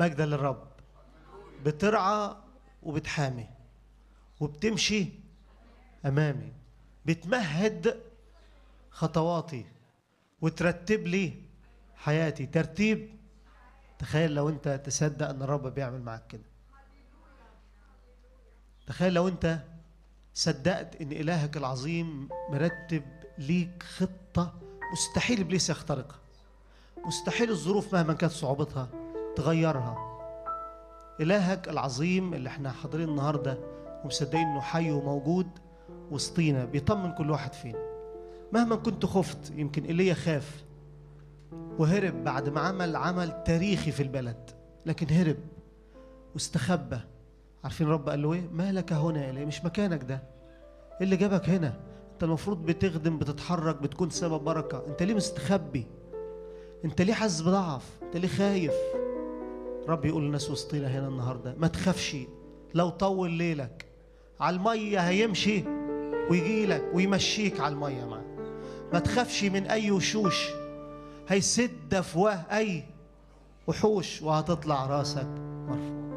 مجدا للرب بترعى وبتحامي وبتمشي امامي بتمهد خطواتي وترتب لي حياتي ترتيب تخيل لو انت تصدق ان الرب بيعمل معاك كده تخيل لو انت صدقت ان الهك العظيم مرتب ليك خطه مستحيل ابليس يخترقها مستحيل الظروف مهما كانت صعوبتها تغيرها الهك العظيم اللي احنا حاضرين النهارده ومصدقين انه حي وموجود وسطينا بيطمن كل واحد فينا مهما كنت خفت يمكن ايليا خاف وهرب بعد ما عمل عمل تاريخي في البلد لكن هرب واستخبى عارفين رب قال له ايه مالك هنا يا ايليا مش مكانك ده ايه اللي جابك هنا انت المفروض بتخدم بتتحرك بتكون سبب بركه انت ليه مستخبي انت ليه حاسس بضعف انت ليه خايف رب يقول للناس وسطينا هنا النهارده ما تخافش لو طول ليلك على الميه هيمشي ويجي لك ويمشيك على الميه معاه ما تخافش من اي وشوش هيسد افواه اي وحوش وهتطلع راسك مرفوع